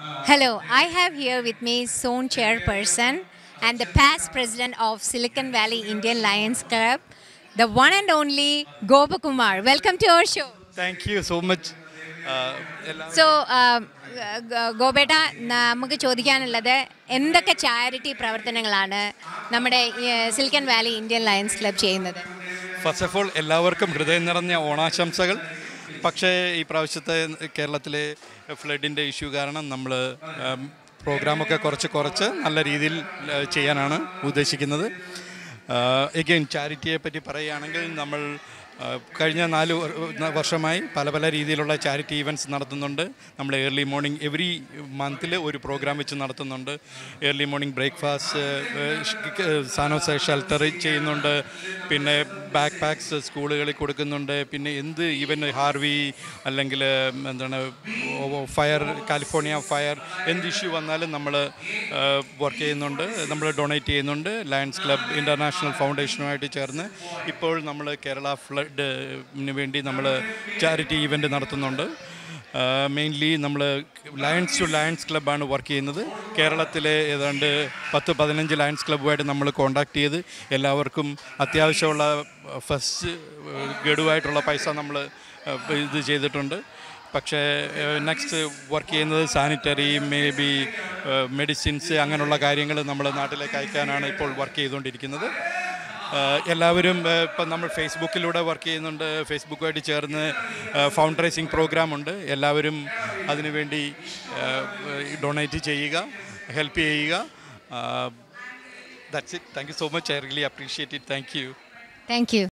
Hello, I have here with me zone chairperson and the past president of Silicon Valley Indian Lions Club, the one and only Gopakumar. Welcome to our show. Thank you so much so ഗോപേട്ട നമുക്ക് ചോദിക്കാനുള്ളത് എന്തൊക്കെ charity പ്രവർത്തനങ്ങളാണ് നമ്മുടെ Silicon Valley Indian Lions Club ചെയ്യുന്നത് first of all എല്ലാവർക്കും ഹൃദയം നിറഞ്ഞ ഓണാശംസകൾ പക്ഷേ ഈ പ്രാവശ്യത്തെ കേരളത്തിലെ ഫ്ലഡിൻ്റെ ഇഷ്യൂ കാരണം നമ്മൾ പ്രോഗ്രാമൊക്കെ കുറച്ച് കുറച്ച് നല്ല രീതിയിൽ ആ, ചെയ്യാനാണ് ഉദ്ദേശിക്കുന്നത് എഗെയിൻ ചാരിറ്റിയെ പറ്റി പറയുകയാണെങ്കിൽ നമ്മൾ ആ, കഴിഞ്ഞ നാല് വർ- വർഷമായി പല പല രീതിയിലുള്ള ചാരിറ്റി ഈവൻറ്റ്സ് നടത്തുന്നുണ്ട് നമ്മൾ ഏർലി മോർണിംഗ് എവറി മന്തിൽ ഒരു പ്രോഗ്രാം വെച്ച് നടത്തുന്നുണ്ട് ഏർലി മോർണിംഗ് ബ്രേക്ക്ഫാസ്റ്റ് സാനോസ ഷെൽട്ടർ ചെയ്യുന്നുണ്ട് പിന്നെ ബാക്ക് പാക്സ് സ്കൂളുകളിൽ കൊടുക്കുന്നുണ്ട് പിന്നെ എന്ത് ഈവൻ ഹാർവി അല്ലെങ്കിൽ എന്താണ് ഫയർ കാലിഫോർണിയ ഫയർ എന്ത് ഇഷ്യൂ വന്നാലും നമ്മൾ വർക്ക് ചെയ്യുന്നുണ്ട് നമ്മൾ ഡൊണേറ്റ് ചെയ്യുന്നുണ്ട് ലയൺസ് ക്ലബ് ഇൻ്റർനാഷണൽ ഫൗണ്ടേഷനുമായിട്ട് ചേർന്ന് ഇപ്പോൾ നമ്മൾ കേരള ഫ്ലഡിന് വേണ്ടി നമ്മൾ ചാരിറ്റി ഈവൻ്റ് നടത്തുന്നുണ്ട് മെയിൻലി നമ്മൾ ലയൺസ് ടു ലയൺസ് ക്ലബ്ബാണ് വർക്ക് ചെയ്യുന്നത് കേരളത്തിലെ ഏതാണ്ട് പത്ത് പതിനഞ്ച് ലയൺസ് ക്ലബ്ബുമായിട്ട് നമ്മൾ കോണ്ടാക്ട് ചെയ്ത് എല്ലാവർക്കും അത്യാവശ്യമുള്ള ഫസ്റ്റ് ഗഡുവായിട്ടുള്ള പൈസ നമ്മൾ ഇത് ചെയ്തിട്ടുണ്ട് പക്ഷേ നെക്സ്റ്റ് വർക്ക് ചെയ്യുന്നത് സാനിറ്ററി മേ ബി മെഡിസിൻസ് അങ്ങനെയുള്ള കാര്യങ്ങൾ നമ്മൾ നാട്ടിലേക്ക് അയക്കാനാണ് ഇപ്പോൾ വർക്ക് ചെയ്തുകൊണ്ടിരിക്കുന്നത് ഏഹ് എല്ലാവരും ഏഹ് ഇപ്പം നമ്മൾ ഫേസ്ബുക്കിലൂടെ വർക്ക് ചെയ്യുന്നുണ്ട് ഫേസ്ബുക്കുമായിട്ട് ചേർന്ന് ഫൗണ്ട് റൈസിങ് പ്രോഗ്രാം ഉണ്ട് എല്ലാവരും അതിനുവേണ്ടി ഡൊണേറ്റ് ചെയ്യുക ഹെൽപ്പ് ചെയ്യുക that's it thank you so much I really appreciate it thank you thank U